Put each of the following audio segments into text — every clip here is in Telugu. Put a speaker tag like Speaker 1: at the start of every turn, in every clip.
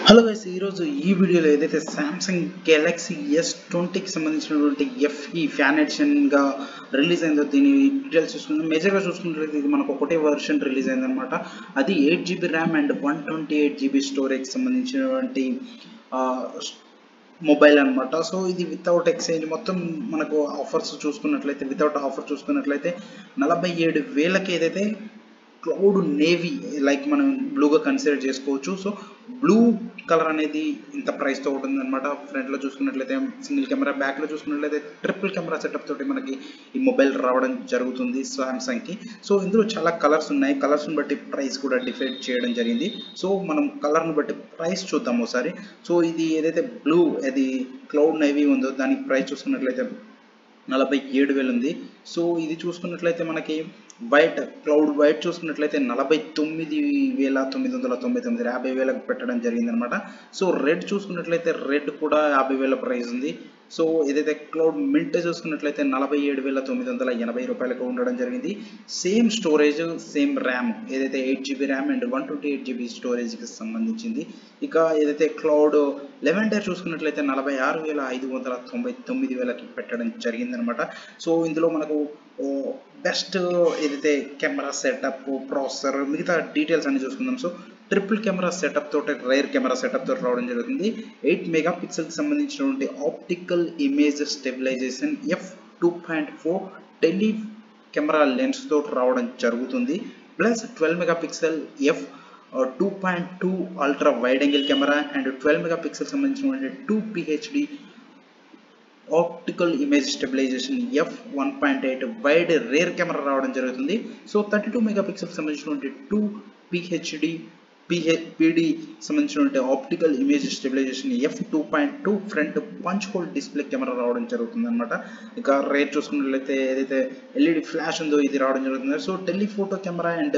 Speaker 1: హలో గైస్ ఈరోజు ఈ వీడియోలో ఏదైతే సామ్సంగ్ గెలాక్సీ ఎస్ ట్వంటీకి సంబంధించినటువంటి ఎఫ్ఈ ఫ్యాన్ ఎడిషన్గా రిలీజ్ అయిందో దీని డీటెయిల్స్ చూసుకుంటే మేజర్గా చూసుకున్నట్లయితే ఇది మనకు ఒకటే వర్షన్ రిలీజ్ అయిందనమాట అది eight GB RAM and one twenty eight GB storage సంబంధించినటువంటి మొబైల్ అనమాట సో ఇది వితౌట్ ఎక్స్చేంజ్ మొత్తం మనకు ఆఫర్స్ చూసుకున్నట్లయితే వితౌట్ ఆఫర్ చూసుకున్నట్లయితే నలభై ఏడు వేలకి ఏదైతే క్లౌడ్ నేవీ లైక్ మనం బ్లూగా కన్సిడర్ చేసుకోవచ్చు సో బ్లూ కలర్ అనేది ఇంత ప్రైస్తో ఉంటుంది అనమాట ఫ్రంట్లో చూసుకున్నట్లయితే సింగిల్ కెమెరా బ్యాక్లో చూసుకున్నట్లయితే ట్రిపుల్ కెమెరా సెటప్ తోటి మనకి ఈ మొబైల్ రావడం జరుగుతుంది సామ్సంగ్కి సో ఇందులో చాలా కలర్స్ ఉన్నాయి కలర్స్ని బట్టి ప్రైస్ కూడా డిఫైడ్ చేయడం జరిగింది సో మనం కలర్ని బట్టి ప్రైస్ చూద్దాం ఒకసారి సో ఇది ఏదైతే బ్లూ అది క్లౌడ్ నేవీ ఉందో దాని ప్రైస్ చూసుకున్నట్లయితే నలభై ఏడు వేలు ఉంది సో ఇది చూసుకున్నట్లయితే మనకి వైట్ క్లౌడ్ వైట్ చూసుకున్నట్లయితే నలభై తొమ్మిది వేల తొమ్మిది వందల తొంభై తొమ్మిది యాభై వేలకు పెట్టడం జరిగిందనమాట సో రెడ్ చూసుకున్నట్లయితే రెడ్ కూడా యాభై వేల ప్రైస్ ఉంది సో ఏదైతే క్లౌడ్ మింట్ చూసుకున్నట్లయితే నలభై ఏడు వేల తొమ్మిది వందల ఎనభై రూపాయలకు ఉండడం జరిగింది సేమ్ స్టోరేజ్ సేమ్ ర్యామ్ ఏదైతే eight GB RAM and one twenty eight GB స్టోరేజ్కి సంబంధించింది ఇక ఏదైతే క్లౌడ్ లెవెన్ డేర్ చూసుకున్నట్లయితే నలభై ఆరు వేల ఐదు వందల తొంభై తొమ్మిది వేలకి పెట్టడం జరిగిందనమాట సో ఇందులో మనకు బెస్ట్ ఏదైతే కెమెరా సెటప్ ప్రాసెసర్ మిగతా డీటెయిల్స్ అన్ని చూసుకుందాం సో ట్రిపుల్ కెమెరా సెటప్ తోటి రైర్ కెమెరా సెటప్ తోటి రావడం జరుగుతుంది ఎయిట్ మెగా పిక్సెల్కి సంబంధించినటువంటి optical image stabilisation F two point four tele camera lens తోటి రావడం జరుగుతుంది plus twelve mega pixel F two point two ultra wide angle camera and twelve mega pixel సంబంధించినటువంటి two PHD optical image stabilisation F one point eight wide rear camera రావడం జరుగుతుంది so thirty two mega pixel సంబంధించినటువంటి టూ పిహెచ్డి పిహె పిడి సంబంధించినటువంటి optical image stabilisation F two point two front punch hole display camera రావడం జరుగుతుంది అనమాట ఇక రేట్ చూసుకున్నట్లయితే ఏదైతే ఎల్ఈడి ఫ్లాష్ ఉందో ఇది రావడం జరుగుతుంది so telephoto camera and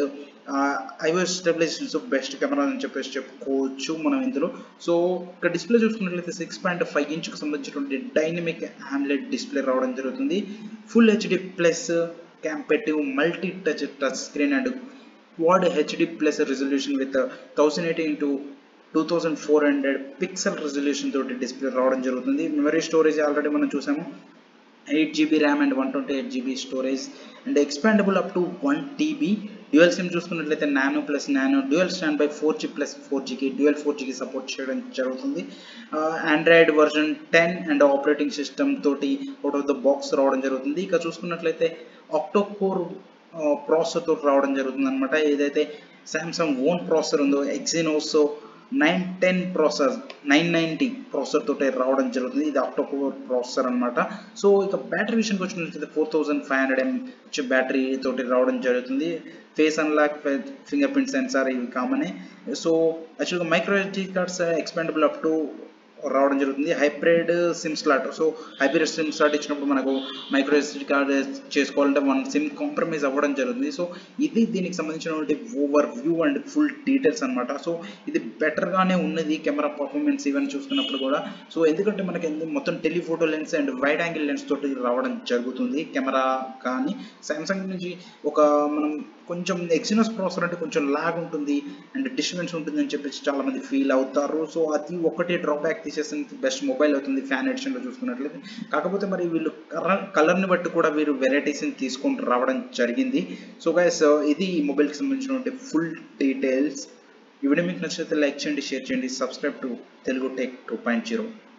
Speaker 1: IOS stabilisations best camera అని చెప్పేసి చెప్పుకోవచ్చు మనం ఇందులో సో ఇక్కడ డిస్ప్లే చూసుకున్నట్లయితే సిక్స్ పాయింట్ ఫైవ్ ఇంచ్కి సంబంధించినటువంటి డైనమిక్ ఆమ్లెట్ డిస్ప్లే రావడం జరుగుతుంది full HD plus capacitive multi touch touch screen and quad HD plus resolution with thousand eighty into two thousand four hundred pixel resolution తోటి డిస్ప్లే రావడం జరుగుతుంది మెమరీ స్టోరేజ్ ఆల్రెడీ మనం చూసాము eight GB RAM and one twenty eight GB storage and expandable up to one TB dual SIM చూసుకున్నట్లయితే nano plus nano dual standby four G plus four జీకి డ్యూయల్ ఫోర్ జీకి సపోర్ట్ చేయడం జరుగుతుంది Android version ten and operating system తోటి అవుట్ ఆఫ్ ద బాక్స్ రావడం జరుగుతుంది ఇక చూసుకున్నట్లయితే ఆక్టోకోర్ ప్రాసెసర్ తోటి రావడం జరుగుతుంది అనమాట ఏదైతే సామ్సంగ్ ఓన్ ప్రాసెసర్ ఉందో Exynos nine ten processor nine ninety processor తోటి రావడం జరుగుతుంది ఇది ఆక్టోకోర్ ప్రాసెసర్ అనమాట సో ఇక బ్యాటరీ విషయానికి వచ్చినట్లయితే four thousand five hundred mAh battery తోటి రావడం జరుగుతుంది face unlock fingerprint sensor ఇవి కామనే సో యాక్చువల్గా micro SD cards expandable up to రావడం జరుగుతుంది hybrid SIM slot so hybrid SIM slot ఇచ్చినప్పుడు మనకు మైక్రో ఎస్డీ కార్డ్ చేసుకోవాలంటే మన సిమ్ కాంప్రమైజ్ అవ్వడం జరుగుతుంది సో ఇది దీనికి సంబంధించినటువంటి overview and full details అనమాట సో ఇది బెటర్గానే ఉన్నది కెమెరా పర్ఫార్మెన్స్ ఇవన్నీ చూసుకున్నప్పుడు కూడా సో ఎందుకంటే మనకి మొత్తం telephoto lens and wide angle lens తోటి రావడం జరుగుతుంది కెమెరా కానీ సామ్సంగ్ నుంచి ఒక మనం కొంచెం ఎక్సినస్ ప్రాసెసర్ అంటే కొంచెం లాగ్ ఉంటుంది అండ్ డిస్టర్బెన్స్ ఉంటుంది అని చెప్పేసి చాలా మంది ఫీల్ అవుతారు సో అది ఒకటే డ్రాబ్యాక్ తీసేసిన బెస్ట్ మొబైల్ అవుతుంది ఫ్యాన్ ఎడిషన్లో చూసుకున్నట్లయితే కాకపోతే మరి వీళ్ళు కలర్ కలర్ని బట్టి కూడా వీరు వెరైటీస్ని తీసుకొని రావడం జరిగింది సో గైస్ ఇది ఈ మొబైల్కి సంబంధించినటువంటి ఫుల్ డీటెయిల్స్ ఈ వీడియో మీకు నచ్చితే లైక్ చేయండి షేర్ చేయండి subscribe to Telugu tech two point zero